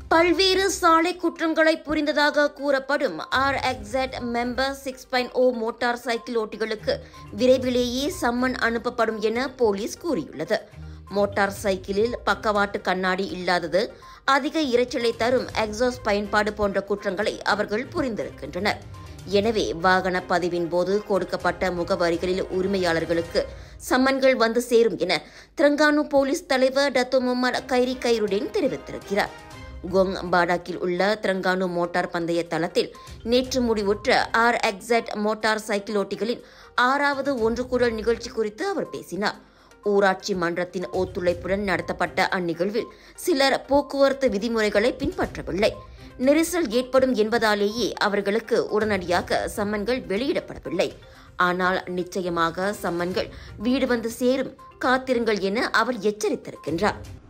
பல்வேறு சாலை குற்றங்களை புரிந்ததாக கூறப்படும் R X Z member six point O motorcycle ஓட்டிகளுக்கு விரைவிலேயே சம்மன் அனுப்பப்படும் என போலீஸ் கூறியுள்ளது மோட்டார் சைக்கிளில் பக்கவாட்டு கண்ணாடி இல்லாதது அதிக இரைச்சலை தரும் எக்ஸாஸ் பயன்பாடு போன்ற குற்றங்களை அவர்கள் புரிந்திருக்கின்றனர் எனவே வாகன பதிவின் போது கொடுக்கப்பட்ட முகவரிகளில் உரிமையாளர்களுக்கு சம்மன்கள் வந்து சேரும் என திரங்கானு போலீஸ் தலைவர் டத்து முகமது கைரி கைருடேன் தெரிவித்திருக்கிறார் கோங் பாடாக்கில் உள்ள திரங்கானு மோட்டார் பந்தய தளத்தில் நேற்று முடிவுற்ற ஆர் எக்ஸட் மோட்டார் சைக்கிள் ஓட்டிகளின் ஆறாவது ஒன்று கூடல் நிகழ்ச்சி குறித்து அவர் பேசினார் ஊராட்சி மன்றத்தின் ஒத்துழைப்புடன் நடத்தப்பட்ட அந்நிகழ்வில் சிலர் போக்குவரத்து விதிமுறைகளை பின்பற்றவில்லை நெரிசல் ஏற்படும் என்பதாலேயே அவர்களுக்கு உடனடியாக சம்மன்கள் வெளியிடப்படவில்லை ஆனால் நிச்சயமாக சம்மன்கள் வீடு வந்து சேரும் காத்திருங்கள் என அவர் எச்சரித்திருக்கின்றார்